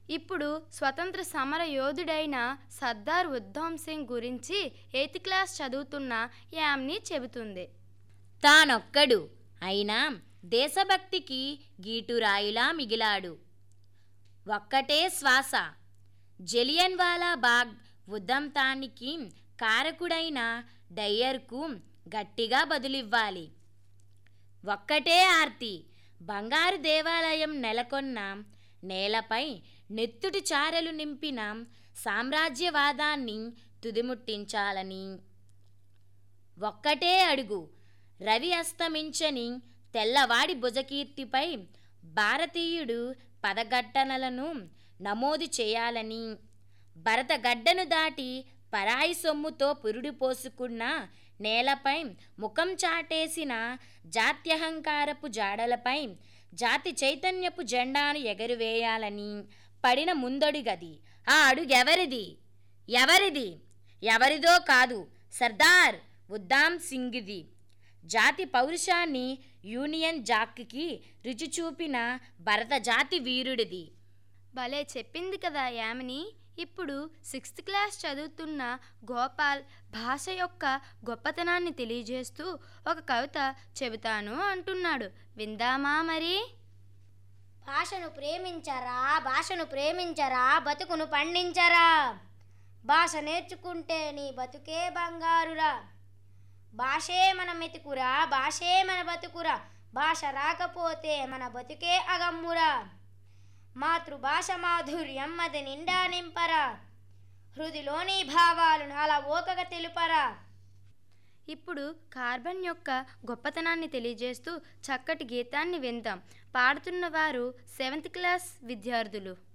ఇప్పుడు స్వతంత్ర సమర యోధుడైన సర్దార్ ఉద్ధమ్ సింగ్ గురించి ఎయిత్ క్లాస్ చదువుతున్న యామ్ని చెబుతుంది తానొక్కడు అయినా దేశభక్తికి గీటురాయిలా మిగిలాడు ఒక్కటే శ్వాస జలియన్ వాలా బాగ్ ఉదంతానికి కారకుడైన డయ్యర్కు గట్టిగా బదులివ్వాలి ఒక్కటే ఆర్తి బంగారు దేవాలయం నెలకొన్న నేలపై నెత్తుటి చారలు నింపిన సామ్రాజ్యవాదాన్ని తుదిముట్టించాలని ఒక్కటే అడుగు రవి అస్తమించని తెల్లవాడి భుజకీర్తిపై భారతీయుడు పదఘట్టనలను నమోదు చేయాలని భరతగడ్డను దాటి పరాయి సొమ్ముతో పురుడు పోసుకున్న నేలపై ముఖం చాటేసిన జాత్యహంకారపు జాడలపై జాతి చైతన్యపు జెండాను ఎగరవేయాలని పడిన ముందడుగది ఆ అడుగెవరిది ఎవరిది ఎవరిదో కాదు సర్దార్ ఉద్దామ్ సింగ్ది జాతి పౌరుషాన్ని యూనియన్ జాక్కి రుచి చూపిన భరత జాతి వీరుడిది భలే చెప్పింది కదా యామిని ఇప్పుడు సిక్స్త్ క్లాస్ చదువుతున్న గోపాల్ భాష యొక్క గొప్పతనాన్ని తెలియజేస్తూ ఒక కవిత చెబుతాను అంటున్నాడు విందామా మరి భాషను ప్రేమించరా భాషను ప్రేమించరా బతుకును పండించరా భాష నేర్చుకుంటే నీ బతుకే బంగారురా భాషే మన మెతుకురా భాషే మన బతుకురా భాష రాకపోతే మన బతుకే అగమ్మురా మాతృభాష మాధుర్యం అది నిండా నింపరా హృదిలోని భావాలను అలా ఓకగా తెలుపరా ఇప్పుడు కార్బన్ యొక్క గొప్పతనాన్ని తెలియజేస్తూ చక్కటి గీతాన్ని విందాం పాడుతున్న వారు సెవెంత్ క్లాస్ విద్యార్థులు